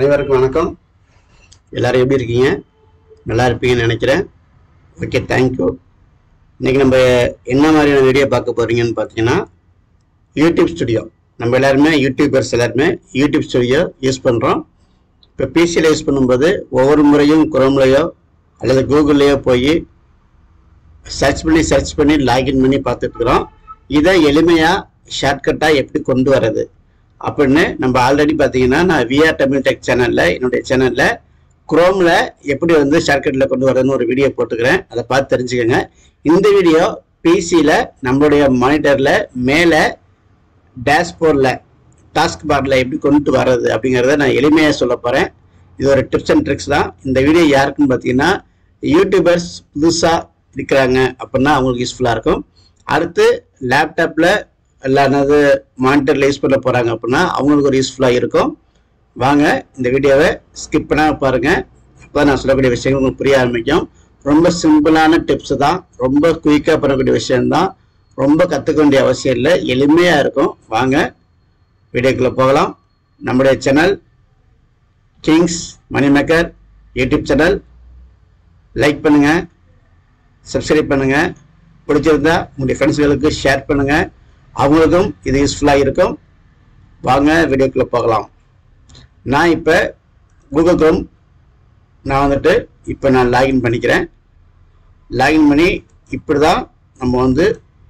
அனைவருக்கும் வணக்கம் எல்லாரும் எப்படி இருக்கீங்க நல்லா இருப்பீங்கன்னு நினைக்கிறேன் ஓகே தேங்க்யூ இன்னைக்கு நம்ம என்ன மாதிரியான வீடியோ பார்க்க போறீங்கன்னு பார்த்தீங்கன்னா யூடியூப் ஸ்டுடியோ நம்ம எல்லாருமே யூடியூபர்ஸ் எல்லாருமே யூடியூப் ஸ்டுடியோ யூஸ் பண்ணுறோம் இப்போ பிசியில் யூஸ் பண்ணும்போது ஒவ்வொரு முறையும் குரோம்லையோ அல்லது கூகுள்லேயோ போய் சர்ச் பண்ணி சர்ச் பண்ணி லாகின் பண்ணி பார்த்துட்டு இருக்கிறோம் இதை எளிமையாக ஷார்ட்கட்டாக எப்படி கொண்டு வர்றது அப்படின்னு நம்ம ஆல்ரெடி பார்த்தீங்கன்னா நான் விஆர் தமிழ் டெக் சேனலில் என்னுடைய சேனலில் குரோமில் எப்படி வந்து ஷார்ட்கட்டில் கொண்டு வரதுன்னு ஒரு வீடியோ போட்டுக்கிறேன் அதை பார்த்து தெரிஞ்சுக்கோங்க இந்த வீடியோ பிசியில் நம்மளுடைய மானிட்டரில் மேலே டேஷ்போர்டில் டாஸ்க் பாரில் எப்படி கொண்டு வர்றது அப்படிங்கிறத நான் எளிமையாக சொல்ல போகிறேன் இது ஒரு டிப்ஸ் அண்ட் ட்ரிக்ஸ் தான் இந்த வீடியோ யாருக்குன்னு பார்த்தீங்கன்னா யூடியூபர்ஸ் புதுசாக இருக்கிறாங்க அப்படின்னா அவங்களுக்கு யூஸ்ஃபுல்லாக இருக்கும் அடுத்து லேப்டாப்பில் இல்லானது மானிட்டரில் யூஸ் பண்ண போகிறாங்க அப்படின்னா அவங்களுக்கு ஒரு யூஸ்ஃபுல்லாக இருக்கும் வாங்க இந்த வீடியோவை ஸ்கிப் பண்ணாமல் பாருங்கள் அப்போ நான் சொல்லக்கூடிய விஷயங்கள் உங்களுக்கு புரிய ஆரம்பிக்கும் ரொம்ப சிம்பிளான டிப்ஸ் தான் ரொம்ப குயிக்காக பண்ணக்கூடிய விஷயம்தான் ரொம்ப கற்றுக்க வேண்டிய அவசியம் இல்லை எளிமையாக இருக்கும் வாங்க வீடியோக்குள்ளே போகலாம் நம்முடைய channel Kings Moneymaker YouTube channel like பண்ணுங்கள் சப்ஸ்கிரைப் பண்ணுங்கள் பிடிச்சிருந்தா உங்களுடைய ஃப்ரெண்ட்ஸ்களுக்கு ஷேர் பண்ணுங்கள் அவங்களுக்கும் இது யூஸ்ஃபுல்லாக இருக்கும் வாங்க வீடியோக்குள்ளே போகலாம் நான் இப்போ கூகுள் க்ரோம் நான் வந்துட்டு இப்போ நான் லாகின் பண்ணிக்கிறேன் லாகின் பண்ணி இப்படி தான் நம்ம வந்து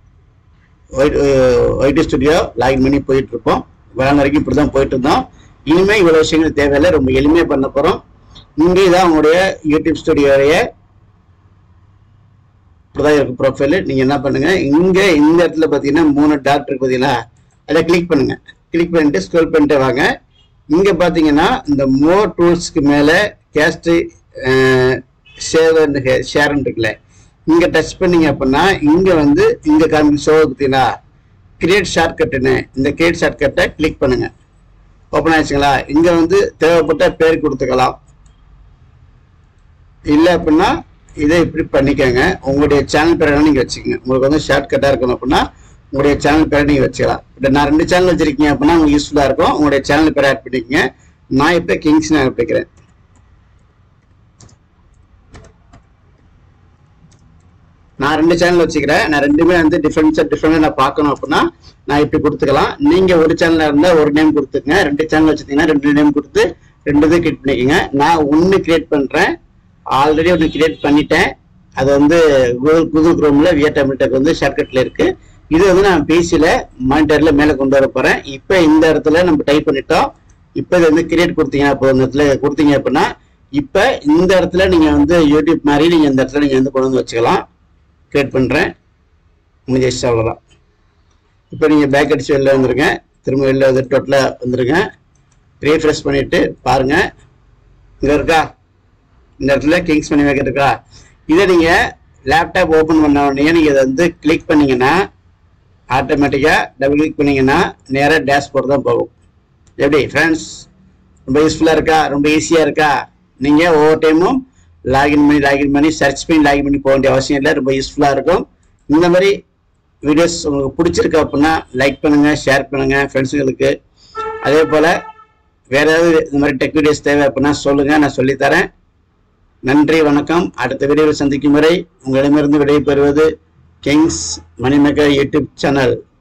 ஒயிட் ஸ்டுடியோ லாகின் பண்ணி போயிட்டு இருப்போம் வராங்க வரைக்கும் இப்படி தான் போயிட்டு இருந்தோம் இனிமேல் இவ்வளோ விஷயங்கள் தேவையில்லை ரொம்ப எளிமையாக பண்ண போகிறோம் இங்கே தான் உங்களுடைய யூடியூப் ஸ்டுடியோடைய இப்படிதான் இருக்கு ப்ரொஃபைல் நீங்கள் என்ன பண்ணுங்க இங்கே இந்த இடத்துல பார்த்தீங்கன்னா மூணு டாட் இருக்கு பார்த்தீங்களா அதை கிளிக் பண்ணுங்க கிளிக் பண்ணிட்டு ஸ்க்ரோல் பண்ணிட்டு வாங்க இங்கே பார்த்தீங்கன்னா இந்த மோர் டூல்ஸ்க்கு மேலே கேஸ்ட் சேவ் அண்ட் ஷேர்னு இருக்குல்ல இங்கே டச் பண்ணீங்க அப்படின்னா இங்கே வந்து இங்கே காமி ஷோ பார்த்தீங்களா கிரியேட் ஷார்ட்கட்டுன்னு இந்த கிரியேட் ஷார்ட்கட்டை கிளிக் பண்ணுங்க ஓப்பன் ஆயிடுச்சுங்களா இங்கே வந்து தேவைப்பட்ட பேர் கொடுத்துக்கலாம் இல்லை அப்படின்னா இதை இப்படி பண்ணிக்கோங்க உங்களுடைய சேனல் பேரை நீங்கள் வச்சுக்கோங்க உங்களுக்கு வந்து ஷார்ட்கட்டாக இருக்கணும் அப்படின்னா உங்களுடைய சேனல் பேரை நீங்கள் வச்சுக்கலாம் இப்போ நான் ரெண்டு சேனல் வச்சிருக்கீங்க அப்படின்னா உங்களுக்கு யூஸ்ஃபுல்லாக இருக்கும் உங்களுடைய சேனல் பேரை ஆட் பண்ணிக்கோங்க நான் இப்போ கிங்ஸ் நான் பண்ணிக்கிறேன் நான் ரெண்டு சேனல் வச்சுக்கிறேன் நான் ரெண்டுமே வந்து டிஃப்ரென்ஸ் டிஃப்ரெண்டாக நான் பார்க்கணும் அப்படின்னா நான் இப்படி கொடுத்துக்கலாம் நீங்கள் ஒரு சேனலில் இருந்தால் ஒரு நேம் கொடுத்துக்கங்க ரெண்டு சேனல் வச்சுருந்தீங்கன்னா ரெண்டு நேம் கொடுத்து ரெண்டு இது கிரியேட் பண்ணிக்கோங்க நான் ஒன்று கிரியேட் பண்ணுறேன் ஆல்ரெடி ஒன்று கிரியேட் பண்ணிட்டேன் அது வந்து கூகுள் கூகுள் குரோமில் வியர் டெக் வந்து ஷார்ட்கட்டில் இருக்குது இது வந்து நான் பிசியில் மானிட்டரில் மேலே கொண்டு வர போகிறேன் இப்போ இந்த இடத்துல நம்ம டைப் பண்ணிட்டோம் இப்போ இது வந்து கிரியேட் கொடுத்தீங்க அப்போ இந்த இடத்துல கொடுத்தீங்க அப்படின்னா இப்போ இந்த இடத்துல நீங்கள் வந்து யூடியூப் மாதிரி நீங்கள் இந்த இடத்துல நீங்கள் வந்து கொண்டு வந்து வச்சுக்கலாம் கிரியேட் பண்ணுறேன் முடிஞ்சிச்சு அவ்வளோதான் இப்போ நீங்கள் பேக் அடிச்சு வெளில வந்துருங்க திரும்ப வெளில வந்து டோட்டலாக வந்துருங்க ரீஃப்ரெஷ் பண்ணிவிட்டு பாருங்கள் இங்கே இருக்கா இந்த இடத்துல கிங்ஸ் பண்ணி வைக்க இருக்கா இதை நீங்கள் லேப்டாப் ஓப்பன் பண்ண உடனே நீங்கள் இதை வந்து கிளிக் பண்ணீங்கன்னா ஆட்டோமேட்டிக்காக டபுள் கிளிக் பண்ணீங்கன்னா நேராக டேஷ்போர்ட் தான் போகும் எப்படி ஃப்ரெண்ட்ஸ் ரொம்ப யூஸ்ஃபுல்லாக இருக்கா ரொம்ப ஈஸியாக இருக்கா நீங்கள் ஒவ்வொரு டைமும் லாகின் பண்ணி லாகின் பண்ணி சர்ச் பண்ணி லாகின் பண்ணி போக வேண்டிய அவசியம் இல்லை ரொம்ப யூஸ்ஃபுல்லாக இருக்கும் இந்த மாதிரி வீடியோஸ் உங்களுக்கு பிடிச்சிருக்கு அப்படின்னா லைக் பண்ணுங்கள் ஷேர் பண்ணுங்கள் ஃப்ரெண்ட்ஸுங்களுக்கு அதே போல் வேற ஏதாவது இந்த மாதிரி டெக் வீடியோஸ் தேவை அப்படின்னா சொல்லுங்கள் நான் சொல்லித்தரேன் நன்றி வணக்கம் அடுத்த வீடியோவில் சந்திக்கும் வரை உங்களிடமிருந்து விடைபெறுவது கிங்ஸ் மணிமேக்கர் யூடியூப் சேனல்